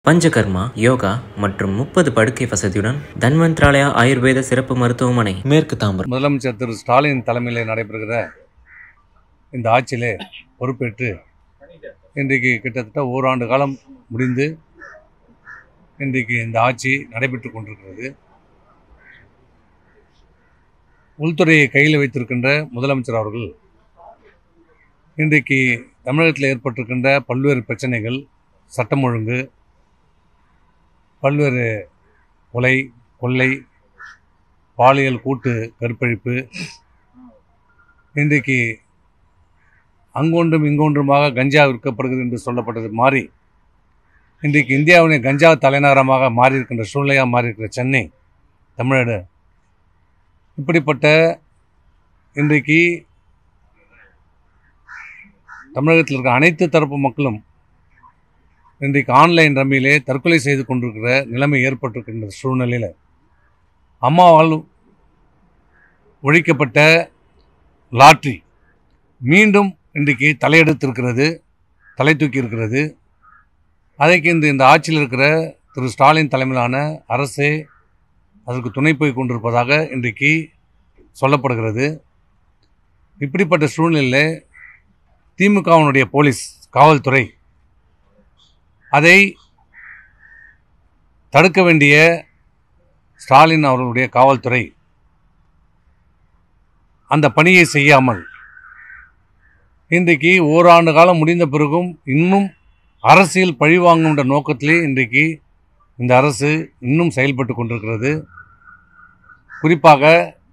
பஞ்சகர்மா யோகா மற்றும் முப்பது படுக்கை வசதியுடன் தன்வந்த்ராலயா ஆயுர்வேத சிறப்பு மருத்துவமனை மேற்கு தாம்பரம் முதலமைச்சர் திரு ஸ்டாலின் தலைமையில் நடைபெறுகிற இந்த ஆட்சியிலே பொறுப்பேற்று இன்றைக்கு கிட்டத்தட்ட ஓராண்டு காலம் முடிந்து இன்றைக்கு இந்த ஆட்சி நடைபெற்று கொண்டிருக்கிறது உள்துறையை கையில் வைத்திருக்கின்ற முதலமைச்சர் அவர்கள் இன்றைக்கு தமிழகத்தில் ஏற்பட்டிருக்கின்ற பல்வேறு பிரச்சனைகள் சட்டம் ஒழுங்கு பல்வேறு கொலை கொள்ளை பாலியல் கூட்டு கற்பழிப்பு இன்றைக்கு அங்கொன்றும் இங்கொன்றுமாக கஞ்சா விற்கப்படுகிறது என்று சொல்லப்பட்டது மாறி இன்றைக்கு இந்தியாவின் கஞ்சா தலைநகரமாக மாறி இருக்கின்ற சூழ்நிலையாக மாறி இருக்கிற சென்னை தமிழ்நாடு இப்படிப்பட்ட இன்றைக்கு தமிழகத்தில் இருக்கிற அனைத்து தரப்பு மக்களும் இன்றைக்கு ஆன்லைன் ரம்மியிலே தற்கொலை செய்து கொண்டிருக்கிற நிலைமை ஏற்பட்டிருக்கின்ற சூழ்நிலையில் அம்மாவால் ஒழிக்கப்பட்ட லாட்ரி மீண்டும் இன்றைக்கு தலையெடுத்திருக்கிறது தலை தூக்கி இருக்கிறது அதைக்கு இந்த இந்த ஆட்சியில் இருக்கிற திரு ஸ்டாலின் தலைமையிலான அரசே அதற்கு துணை போய் கொண்டிருப்பதாக இன்றைக்கு சொல்லப்படுகிறது இப்படிப்பட்ட சூழ்நிலையில் திமுகவினுடைய போலீஸ் காவல்துறை அதை தடுக்க வேண்டிய ஸ்டாலின் அவர்களுடைய காவல்துறை அந்த பணியை செய்யாமல் இன்றைக்கு ஓராண்டு காலம் முடிந்த பிறகும் இன்னும் அரசியல் பழிவாங்குகின்ற நோக்கத்திலே இன்றைக்கு இந்த அரசு இன்னும் செயல்பட்டு கொண்டிருக்கிறது குறிப்பாக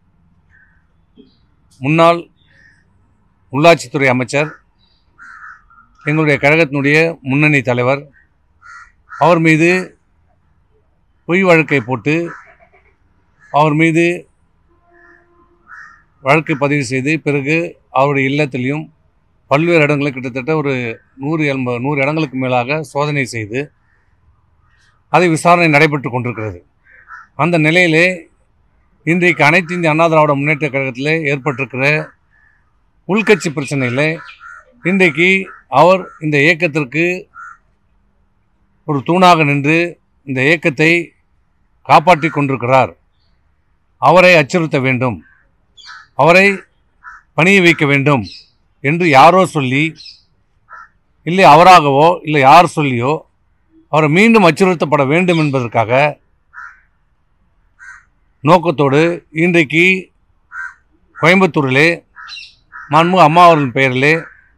முன்னாள் உள்ளாட்சித்துறை அமைச்சர் எங்களுடைய கழகத்தினுடைய முன்னணி தலைவர் அவர் மீது பொய் வழக்கை போட்டு அவர் மீது வழக்கு பதிவு செய்து பிறகு அவருடைய இல்லத்திலையும் பல்வேறு இடங்களில் கிட்டத்தட்ட ஒரு நூறு எண்ப நூறு இடங்களுக்கு மேலாக சோதனை செய்து அதை விசாரணை நடைபெற்று கொண்டிருக்கிறது அந்த நிலையிலே இன்றைக்கு அனைத்து இந்திய அண்ணா திராவிட முன்னேற்ற கழகத்தில் ஏற்பட்டிருக்கிற உள்கட்சி பிரச்சனையில் இன்றைக்கு அவர் இந்த இயக்கத்திற்கு ஒரு தூணாக நின்று இந்த இயக்கத்தை காப்பாற்றி கொண்டிருக்கிறார் அவரை அச்சுறுத்த வேண்டும் அவரை பணிய வைக்க வேண்டும் என்று யாரோ சொல்லி இல்லை அவராகவோ இல்லை யார் சொல்லியோ அவரை மீண்டும் அச்சுறுத்தப்பட வேண்டும் என்பதற்காக நோக்கத்தோடு இன்றைக்கு கோயம்புத்தூரிலே மாண்புமிகு அம்மா அவர்களின் பெயரிலே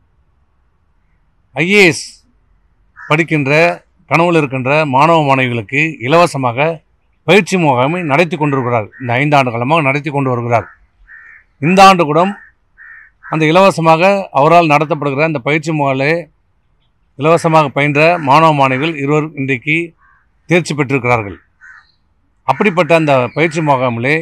ஐஏஎஸ் படிக்கின்ற கனவுல இருக்கின்ற மாணவ மாணவிகளுக்கு இலவசமாக பயிற்சி முகாமை நடத்தி கொண்டிருக்கிறார் இந்த ஐந்தாண்டு காலமாக நடத்தி கொண்டு வருகிறார் இந்த ஆண்டு கூட அந்த இலவசமாக அவரால் நடத்தப்படுகிற அந்த பயிற்சி முகாலே இலவசமாக பயின்ற மாணவ மாணவிகள் இருவர் இன்றைக்கு தேர்ச்சி பெற்றிருக்கிறார்கள் அப்படிப்பட்ட அந்த பயிற்சி முகாமிலே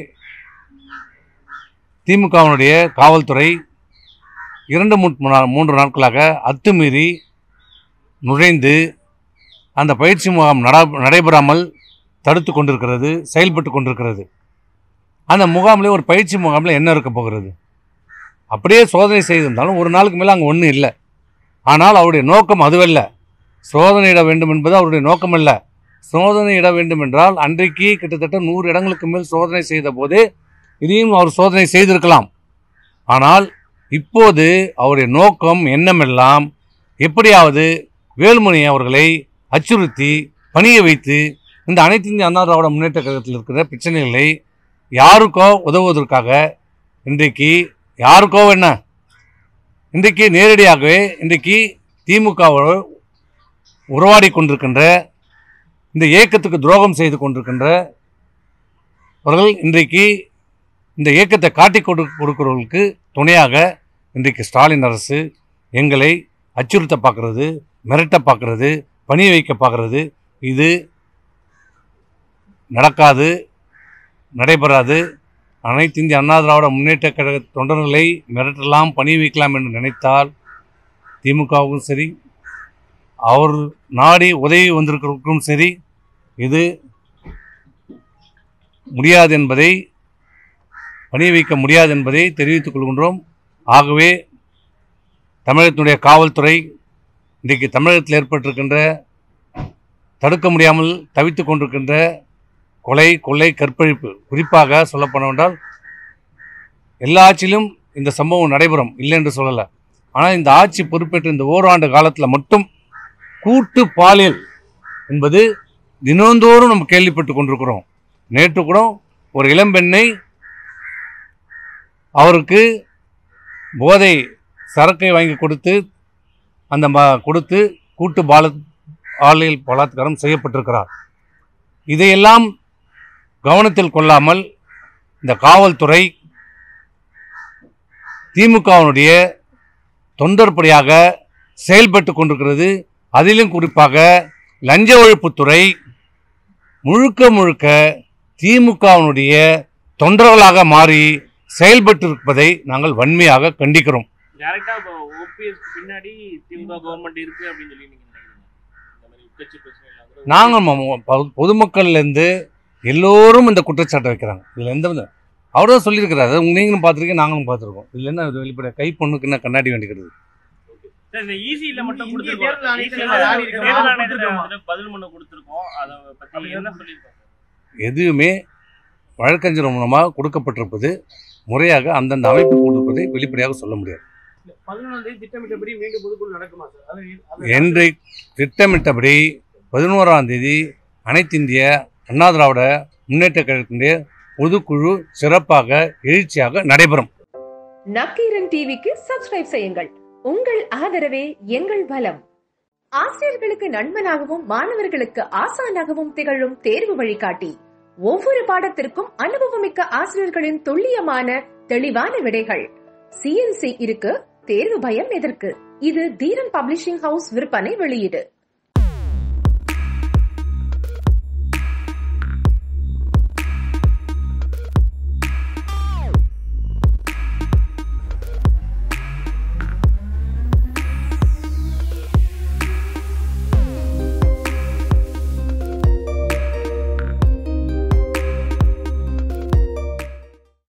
திமுகவினுடைய காவல்துறை இரண்டு மூன்று நா- மூன்று நாட்களாக அத்துமீறி நுழைந்து அந்த பயிற்சி முகாம் நட நடைபெறாமல் தடுத்து கொண்டிருக்கிறது செயல்பட்டு கொண்டிருக்கிறது அந்த முகாமில் ஒரு பயிற்சி முகாமில் என்ன இருக்க போகிறது அப்படியே சோதனை செய்திருந்தாலும் ஒரு நாளுக்கு மேலே அங்கே ஒன்றும் இல்லை ஆனால் அவருடைய நோக்கம் அதுவல்ல சோதனையிட வேண்டும் என்பது அவருடைய நோக்கம் அல்ல சோதனையிட வேண்டும் என்றால் அன்றைக்கு கிட்டத்தட்ட நூறு இடங்களுக்கு மேல் சோதனை செய்த போது இதையும் அவர் சோதனை செய்திருக்கலாம் ஆனால் இப்போது அவருடைய நோக்கம் எண்ணமெல்லாம் எப்படியாவது வேலுமணி அவர்களை அச்சுறுத்தி பணிய வைத்து இந்த அனைத்து இந்திய அண்ணா திராவிட முன்னேற்ற கழகத்தில் இருக்கிற பிரச்சனைகளை யாருக்கோ உதவுவதற்காக இன்றைக்கு யாருக்கோ என்ன இன்றைக்கு நேரடியாகவே இன்றைக்கு திமுகவோடு உறவாடி கொண்டிருக்கின்ற இந்த இயக்கத்துக்கு துரோகம் செய்து கொண்டிருக்கின்ற அவர்கள் இன்றைக்கு இந்த இயக்கத்தை காட்டி கொடு கொடுக்கிறவர்களுக்கு துணையாக இன்றைக்கு ஸ்டாலின் அரசு எங்களை அச்சுறுத்த பார்க்கறது மிரட்ட பார்க்கறது பணிய வைக்க பார்க்கறது இது நடக்காது நடைபெறாது அனைத்து இந்திய அண்ணா திராவிட முன்னேற்ற கழக தொண்டர்களை மிரட்டலாம் பணிய வைக்கலாம் என்று நினைத்தால் திமுகவுக்கும் சரி அவர் நாடி உதவி வந்திருக்கிறவருக்கும் சரி இது முடியாது என்பதை பணிய வைக்க முடியாது என்பதை தெரிவித்துக் கொள்கின்றோம் ஆகவே தமிழகத்தினுடைய காவல்துறை இன்றைக்கு தமிழகத்தில் ஏற்பட்டிருக்கின்ற தடுக்க முடியாமல் தவித்துக் கொண்டிருக்கின்ற கொலை கொள்ளை கற்பழிப்பு குறிப்பாக சொல்லப்போனால் எல்லா ஆட்சியிலும் இந்த சம்பவம் நடைபெறும் இல்லை என்று சொல்லலை ஆனால் இந்த ஆட்சி பொறுப்பேற்ற இந்த ஓராண்டு காலத்தில் மட்டும் கூட்டு பாலியல் என்பது தினந்தோறும் நம்ம கேள்விப்பட்டு கொண்டிருக்கிறோம் நேற்று கூட ஒரு இளம்பெண்ணை அவருக்கு போதை சரக்கை வாங்கி கொடுத்து அந்த ம கொடுத்து கூட்டு பால பாலியல் பலாத்காரம் செய்யப்பட்டிருக்கிறார் இதையெல்லாம் கவனத்தில் கொள்ளாமல் இந்த காவல்துறை திமுகவினுடைய தொண்டர்படியாக செயல்பட்டு கொண்டிருக்கிறது அதிலும் குறிப்பாக லஞ்ச ஒழிப்புத்துறை முழுக்க முழுக்க திமுகவினுடைய தொண்டர்களாக மாறி செயல்பட்டு இருப்பதை நாங்கள் வன்மையாக கண்டிக்கிறோம் டைரக்டா இப்போ ஓபிஎஸ் பின்னாடி திமுக கவர்மெண்ட் இருக்கு அப்படின்னு சொல்லி நீங்க நினைக்கிறீங்க இந்த மாதிரி உட்கட்சி பிரச்சனை இல்லாத நாங்கள் ம- பொ- பொதுமக்கள்லேருந்து எல்லோரும் இந்த குற்றச்சாட்டை வைக்கிறாங்க இதில் எந்த வித அவர் தான் சொல்லியிருக்கிறாரு அது நீங்களும் பார்த்துருக்கீங்க நாங்களும் பார்த்துருக்கோம் இதில் என்ன இது வெளிப்படையா கை பொண்ணுக்கு என்ன கண்ணாடி வேண்டிக்கிறது சார், இந்த ஈசியில மட்டும் இந்திய கொடுத்துருக்கோம் தேர்தல் ஆணையத்துல EC ல ஆடி இருக்கோம். தேர்தல் ஆமா, ஆணையத்துல கொடுத்திருக்கோம். வந்து பதில் மனு கொடுத்துருக்கோம் அதை பத்தி என்ன சொல்லியிருக்கோம் எதுவுமே வழக்கறிஞர் மூலமாக கொடுக்கப்பட்டிருப்பது முறையாக அந்தந்த அமைப்பு கொடுப்பதை வெளிப்படையாக சொல்ல முடியாது பதினொன்றாம் தேதி திட்டமிட்டபடி மீண்டும் பொதுக்குழு நடக்குமா சார் அது அது- என்று திட்டமிட்டபடி பதினோராம் தேதி அனைத்து இந்திய அண்ணா திராவிட முன்னேற்ற கழகத்தினுடைய பொதுக்குழு சிறப்பாக எழுச்சியாக நடைபெறும் நக்கீரன் டிவிக்கு சப்ஸ்கிரைப் செய்யுங்கள் உங்கள் ஆதரவே எங்கள் பலம் ஆசிரியர்களுக்கு நண்பனாகவும் மாணவர்களுக்கு ஆசானாகவும் திகழும் தேர்வு வழிகாட்டி ஒவ்வொரு பாடத்திற்கும் அனுபவமிக்க ஆசிரியர்களின் துல்லியமான தெளிவான விடைகள் சிஎன்சி இருக்கு தேர்வு பயம் எதற்கு இது தீரன் பப்ளிஷிங் ஹவுஸ் விற்பனை வெளியீடு